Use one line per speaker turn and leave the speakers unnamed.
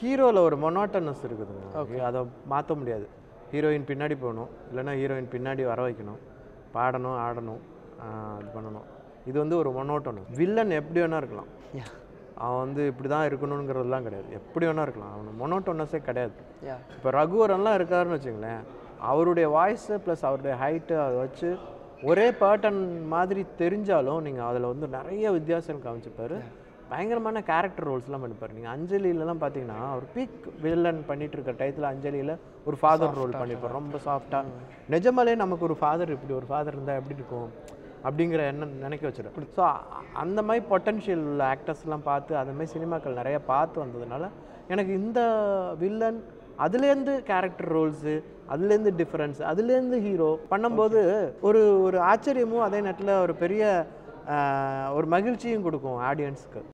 ஹீரோவில் ஒரு மொனாட்டனஸ் இருக்குதுங்க அதை மாற்ற முடியாது ஹீரோயின் பின்னாடி போகணும் இல்லைன்னா ஹீரோயின் பின்னாடி வர வைக்கணும் பாடணும் ஆடணும் ஆஹ் இது பண்ணணும் இது வந்து ஒரு மொனோட்டனஸ் வில்லன் எப்படி வேணா இருக்கலாம்
யா
அவன் வந்து இப்படி தான் இருக்கணுங்கிறதுலாம் கிடையாது எப்படி வேணா இருக்கலாம் அவன் மொனோட்டோனஸே கிடையாது
யா
இப்போ ரகுவரன்லாம் இருக்காருன்னு வச்சுங்களேன் அவருடைய வாய்ஸு ப்ளஸ் அவருடைய ஹைட்டு அதை வச்சு ஒரே பேட்டர்ன் மாதிரி தெரிஞ்சாலும் நீங்கள் அதில் வந்து நிறைய வித்தியாசம் காமிச்சிப்பாரு பயங்கரமான கேரக்டர் ரோல்ஸ்லாம் பண்ணிப்பாரு நீங்கள் அஞ்சலிலலாம் பார்த்தீங்கன்னா அவர் பீக் வில்லன் பண்ணிட்டு இருக்க டயத்தில் அஞ்சலியில் ஒரு ஃபாதர் ரோல் பண்ணிப்பார் ரொம்ப சாஃப்டாக நிஜமாலே நமக்கு ஒரு ஃபாதர் இப்படி ஒரு ஃபாதர் இருந்தால் எப்படி இருக்கும் அப்படிங்கிற எண்ணம் நினைக்க வச்சிடும் ஸோ அந்த மாதிரி பொட்டன்ஷியல் உள்ள ஆக்டர்ஸ்லாம் பார்த்து அந்த மாதிரி சினிமாக்கள் நிறைய பார்த்து வந்ததுனால எனக்கு இந்த வில்லன் அதுலேருந்து கேரக்டர் ரோல்ஸு அதுலேருந்து டிஃப்ரென்ஸ் அதுலேருந்து ஹீரோ பண்ணும்போது ஒரு ஒரு ஆச்சரியமும் அதே நேரத்தில் ஒரு பெரிய ஆஹ், ஒரு மகிழ்ச்சியும் கொடுக்கும் ஆடியன்ஸ்க்கு